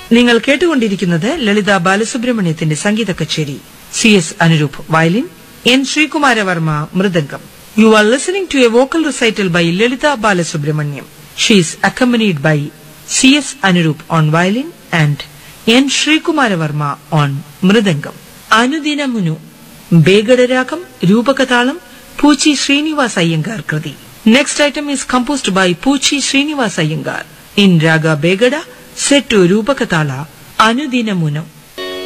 നിങ്ങൾ കേട്ടുകൊണ്ടിരിക്കുന്നത് ലളിത ബാലസുബ്രഹ്മണ്യത്തിന്റെ സംഗീത കച്ചേരി C S Anuroop violin N Sreekumaravarma mridangam you are listening to a vocal recital by Lalitha Balasubramaniam she is accompanied by C S Anuroop on violin and N Sreekumaravarma on mridangam Anudinamunu ബേഗഡരാഗം രൂപകതാളം Poochi Srinivas Iyengar kriti next item is composed by Poochi Srinivas Iyengar in raga Begada set Rupakatala അനുദിനമുനം